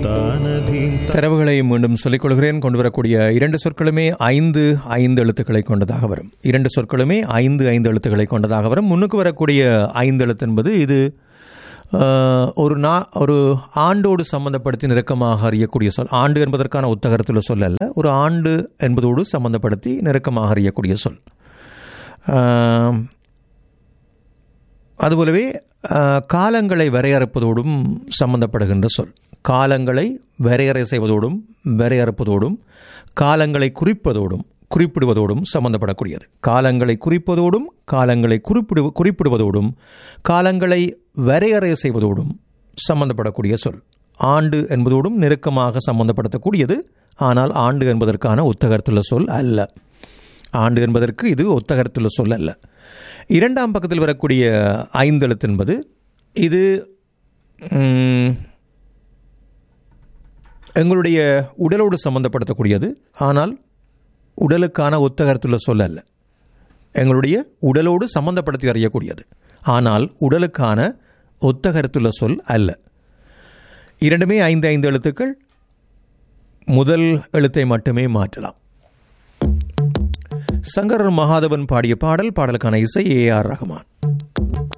தானதீம் தரவுகளை மீண்டும் சொல்லிக் கொள்கிறேன் கொண்டு வரக்கூடிய இரண்டு சொற்களுமே ஐந்து ஐந்து எழுத்துக்களை கொண்டதாக வரும் இரண்டு சொற்களுமே ஐந்து ஐந்து எழுத்துக்களை கொண்டதாக வரும் முன்னுக்கு வரக்கூடிய ஐந்து எழுத்து என்பது இது ஆஹ், ஒரு நா ஒரு ஆண்டோடு சம்பந்தப்படுத்தி நெருக்கமாக அறியக்கூடிய சொல் ஆண்டு என்பதற்கான உத்தகரத்தில் சொல் அல்ல ஒரு ஆண்டு என்பதோடு சம்பந்தப்படுத்தி நெருக்கமாக அறியக்கூடிய சொல் ஆம், அதுபோலவே ஆஹ், காலங்களை வரையறுப்பதோடும் சம்பந்தப்படுகின்ற சொல் காலங்களை வரையறை செய்வதோடும் வரையறுப்பதோடும் காலங்களை குறிப்பதோடும் குறிப்பிடுவதோடும் சம்பந்தப்படக்கூடியது காலங்களை குறிப்பதோடும் காலங்களை குறிப்பிடு குறிப்பிடுவதோடும் காலங்களை வரையறை செய்வதோடும் சம்பந்தப்படக்கூடிய சொல் ஆண்டு என்பதோடும் நெருக்கமாக சம்பந்தப்படுத்தக்கூடியது ஆனால் ஆண்டு என்பதற்கான ஒத்தகர்த்துள்ள சொல் அல்ல ஆண்டு என்பதற்கு இது ஒத்தகரத்துள்ள சொல் அல்ல இரண்டாம் பக்கத்தில் வரக்கூடிய ஐந்தெழுத்து என்பது இது ம், எங்களுடைய உடலோடு சம்பந்தப்படுத்தக்கூடியது ஆனால் உடலுக்கான ஒத்தகரத்துள்ள சொல் அல்ல எங்களுடைய உடலோடு சம்பந்தப்படுத்தி அறியக்கூடியது ஆனால் உடலுக்கான ஒத்தகரத்துள்ள சொல் அல்ல இரண்டுமே ஐந்து ஐந்து எழுத்துக்கள் முதல் எழுத்தை மட்டுமே மாற்றலாம் சங்கரர் மகாதவன் பாடிய பாடல் பாடலுக்கான இசை ஏ ஆர் ரஹ்மான்